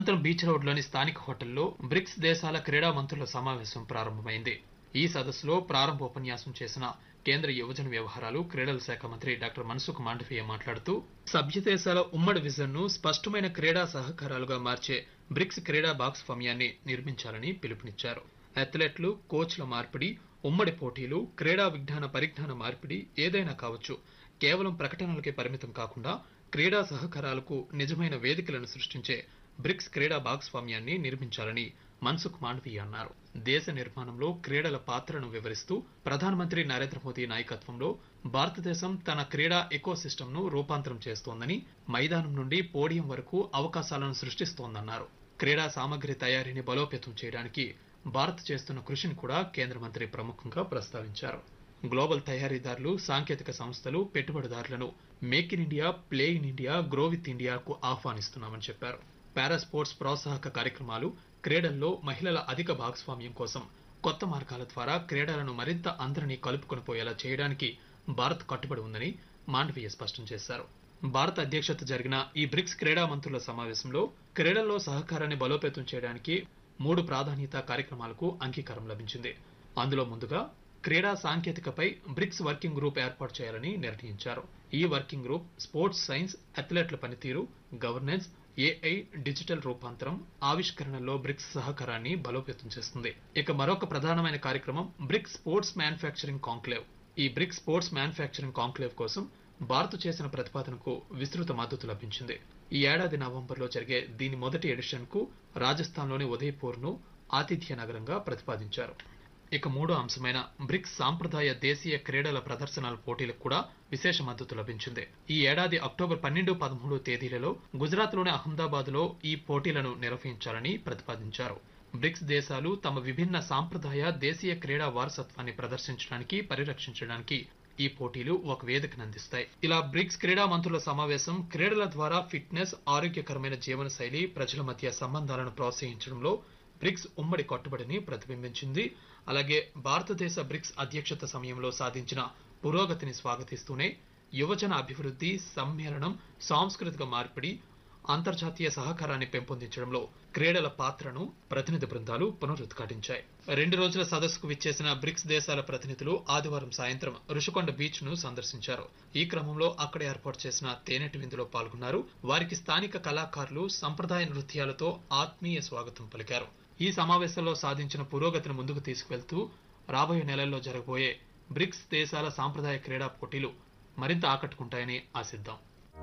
అనంతరం బీచ్ రోడ్లోని స్థానిక హోటల్లో బ్రిక్స్ దేశాల క్రీడా మంత్రుల సమావేశం ప్రారంభమైంది ఈ సదస్సులో ప్రారంభోపన్యాసం చేసిన కేంద్ర యువజన వ్యవహారాలు క్రీడల శాఖ మంత్రి డాక్టర్ మన్సుఖ్ మాండవీయ మాట్లాడుతూ సభ్య దేశాల ఉమ్మడి విజన్ ను స్పష్టమైన క్రీడా సహకారాలుగా మార్చే బ్రిక్స్ క్రీడా భాగస్వామ్యాన్ని నిర్మించాలని పిలుపునిచ్చారు అథ్లెట్లు కోచ్ల మార్పిడి ఉమ్మడి పోటీలు క్రీడా విజ్ఞాన పరిజ్ఞాన మార్పిడి ఏదైనా కావచ్చు కేవలం ప్రకటనలకే పరిమితం కాకుండా క్రీడా సహకారాలకు నిజమైన వేదికలను సృష్టించే బ్రిక్స్ క్రీడా భాగస్వామ్యాన్ని నిర్మించాలని మన్సుఖ్ మాండవీయ అన్నారు దేశ నిర్మాణంలో క్రీడల పాత్రను వివరిస్తూ ప్రధానమంత్రి నరేంద్ర మోదీ నాయకత్వంలో భారతదేశం తన క్రీడా ఎకో ను రూపాంతరం చేస్తోందని మైదానం నుండి పోడియం వరకు అవకాశాలను సృష్టిస్తోందన్నారు క్రీడా సామగ్రి తయారీని బలోపేతం చేయడానికి భారత్ చేస్తున్న కృషిని కూడా కేంద్ర మంత్రి ప్రముఖంగా ప్రస్తావించారు గ్లోబల్ తయారీదారులు సాంకేతిక సంస్థలు పెట్టుబడిదారులను make in India play in India grow with ఇండియాకు ఆహ్వానిస్తున్నామని చెప్పారు పారా స్పోర్ట్స్ ప్రోత్సాహక కార్యక్రమాలు క్రీడల్లో మహిళల అధిక భాగస్వామ్యం కోసం కొత్త మార్గాల ద్వారా క్రీడలను మరింత అందరినీ కలుపుకొని పోయేలా చేయడానికి భారత్ కట్టుబడి ఉందని మాండవీయ స్పష్టం చేశారు భారత అధ్యక్షత జరిగిన ఈ బ్రిక్స్ క్రీడా మంత్రుల సమావేశంలో క్రీడల్లో సహకారాన్ని బలోపేతం చేయడానికి మూడు ప్రాధాన్యత కార్యక్రమాలకు అంగీకారం లభించింది అందులో ముందుగా క్రీడా సాంకేతికపై బ్రిక్స్ వర్కింగ్ గ్రూప్ ఏర్పాటు చేయాలని నిర్ణయించారు ఈ వర్కింగ్ గ్రూప్ స్పోర్ట్స్ సైన్స్ అథ్లెట్ల పనితీరు గవర్నెన్స్ ఏఐ డిజిటల్ రూపాంతరం ఆవిష్కరణలో బ్రిక్స్ సహకారాన్ని బలోపేతం చేస్తుంది ఇక మరొక ప్రధానమైన కార్యక్రమం బ్రిక్స్ స్పోర్ట్స్ మ్యానుఫ్యాక్చరింగ్ కాంక్లేవ్ ఈ బ్రిక్స్ స్పోర్ట్స్ మ్యానుఫ్యాక్చరింగ్ కాంక్లేవ్ కోసం భారత్ చేసిన ప్రతిపాదనకు విస్తృత మద్దతు లభించింది ఈ ఏడాది నవంబర్లో జరిగే దీని మొదటి ఎడిషన్ కు రాజస్థాన్లోని ఉదయపూర్ ను ఆతిథ్య నగరంగా ప్రతిపాదించారు ఇక మూడో అంశమైన బ్రిక్స్ సాంప్రదాయ దేశీయ క్రీడల ప్రదర్శనల పోటీలకు కూడా విశేష మద్దతు లభించింది ఈ ఏడాది అక్టోబర్ పన్నెండు పదమూడు తేదీలలో గుజరాత్లోని అహ్మదాబాద్ లో ఈ పోటీలను నిర్వహించాలని ప్రతిపాదించారు బ్రిక్స్ దేశాలు తమ విభిన్న సాంప్రదాయ దేశీయ క్రీడా వారసత్వాన్ని ప్రదర్శించడానికి పరిరక్షించడానికి ఈ పోటీలు ఒక వేదికను అందిస్తాయి ఇలా బ్రిక్స్ క్రీడా మంత్రుల సమావేశం క్రీడల ద్వారా ఫిట్నెస్ ఆరోగ్యకరమైన జీవన శైలి ప్రజల మధ్య సంబంధాలను ప్రోత్సహించడంలో బ్రిక్స్ ఉమ్మడి కట్టుబడిని ప్రతిబింబించింది అలాగే భారతదేశ బ్రిక్స్ అధ్యక్షత సమయంలో సాధించిన పురోగతిని స్వాగతిస్తూనే యువజన అభివృద్ధి సమ్మేళనం సాంస్కృతిక మార్పిడి అంతర్జాతీయ సహకారాన్ని పెంపొందించడంలో క్రీడల పాత్రను ప్రతినిధి బృందాలు పునరుద్ఘాటించాయి రెండు రోజుల సదస్సుకు విచ్చేసిన బ్రిక్స్ దేశాల ప్రతినిధులు ఆదివారం సాయంత్రం రుషికొండ బీచ్ ను సందర్శించారు ఈ క్రమంలో అక్కడ ఏర్పాటు చేసిన తేనెటి విందులో పాల్గొన్నారు వారికి స్థానిక కళాకారులు సంప్రదాయ నృత్యాలతో ఆత్మీయ స్వాగతం పలికారు ఈ సమావేశంలో సాధించిన పురోగతిని ముందుకు తీసుకువెళ్తూ రాబోయే నెలల్లో జరగబోయే బ్రిక్స్ దేశాల సాంప్రదాయ క్రీడా పోటీలు మరింత ఆకట్టుకుంటాయని ఆశిద్దాం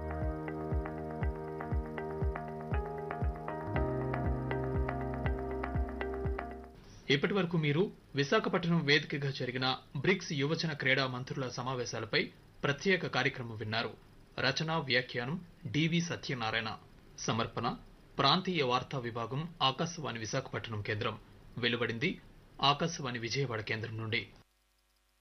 ఇప్పటి వరకు మీరు విశాఖపట్నం వేదికగా జరిగిన బ్రిక్స్ యువజన క్రీడా మంత్రుల సమావేశాలపై ప్రత్యేక కార్యక్రమం విన్నారు రచన వ్యాఖ్యానం డివి సత్యనారాయణ సమర్పణ ప్రాంతీయ వార్తా విభాగం ఆకాశవాణి విశాఖపట్నం కేంద్రం వెలువడింది ఆకాశవాణి విజయవాడ కేంద్రం నుండి